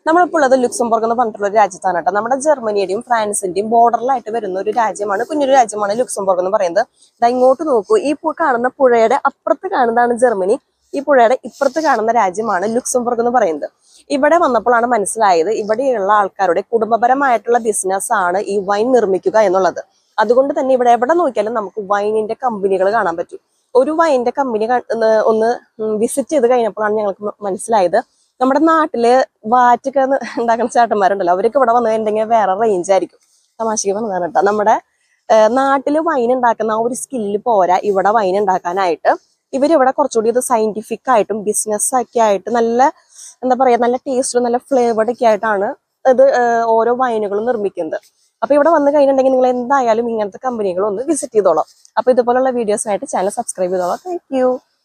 നമ്മളിപ്പോൾ ഉള്ളത് ലുക്സംബർഗ് എന്ന് പറഞ്ഞിട്ടുള്ള ഒരു രാജ്യത്താണ് കേട്ടോ നമ്മുടെ ജർമ്മനിയുടെയും ഫ്രാൻസിന്റെയും ബോർഡറിലായിട്ട് വരുന്ന ഒരു രാജ്യമാണ് കുഞ്ഞൊരു രാജ്യമാണ് ലുക്സംബർഗ് എന്ന് പറയുന്നത് ദാ ഇങ്ങോട്ട് നോക്കൂ ഈ പു- കാണുന്ന പുഴയുടെ അപ്പുറത്ത് കാണുന്നതാണ് ജർമ്മനി ഈ പുഴയുടെ ഇപ്പുറത്ത് കാണുന്ന രാജ്യമാണ് ലുക്സംബർഗ് എന്ന് പറയുന്നത് ഇവിടെ വന്നപ്പോഴാണ് മനസ്സിലായത് ഇവിടെയുള്ള ആൾക്കാരുടെ കുടുംബപരമായിട്ടുള്ള ബിസിനസ് ആണ് ഈ വൈൻ നിർമ്മിക്കുക എന്നുള്ളത് അതുകൊണ്ട് തന്നെ ഇവിടെ എവിടെ നോക്കിയാലും നമുക്ക് വൈനിന്റെ കമ്പനികൾ കാണാൻ പറ്റും ഒരു വൈനിന്റെ കമ്പനി ഒന്ന് വിസിറ്റ് ചെയ്ത് കഴിഞ്ഞപ്പോഴാണ് ഞങ്ങൾക്ക് മ- മനസ്സിലായത് നമ്മുടെ നാട്ടില് വാറ്റൊക്കെ ന്ന് ഉണ്ടാക്കുന്ന ചേട്ടന്മാരുണ്ടല്ലോ അവർക്ക് ഇവിടെ വന്നു കഴിഞ്ഞിട്ടുണ്ടെങ്കിൽ വേറെ റേഞ്ച് ആയിരിക്കും തമാശക്ക് പറഞ്ഞതാണ് കേട്ടോ നമ്മുടെ ഏഹ്, നാട്ടില് വൈൻ ഉണ്ടാക്കുന്ന ആ ഒരു സ്കില്ല് പോരാ ഇവിടെ വൈൻ ഉണ്ടാക്കാനായിട്ട് ഇവരിവിടെ കുറച്ചുകൂടി ഇത് സയന്റിഫിക് ആയിട്ടും ബിസിനസ് ഒക്കെ ആയിട്ട് നല്ല എന്താ പറയാ നല്ല ടേസ്റ്റും നല്ല ഫ്ലേവേർഡ് ഒക്കെ ആയിട്ടാണ് ഇത് ഏഹ്, ഓരോ വൈനുകളും നിർമ്മിക്കുന്നത് അപ്പൊ ഇവിടെ വന്നു കഴിഞ്ഞിട്ടുണ്ടെങ്കിൽ നിങ്ങൾ എന്തായാലും ഇങ്ങനത്തെ കമ്പനികൾ ഒന്ന് വിസിറ്റ് ചെയ്തോളാം അപ്പൊ ഇതുപോലുള്ള വീഡിയോസിനായിട്ട് ചാനൽ സബ്സ്ക്രൈബ് ചെയ്തോളാം താങ്ക് യു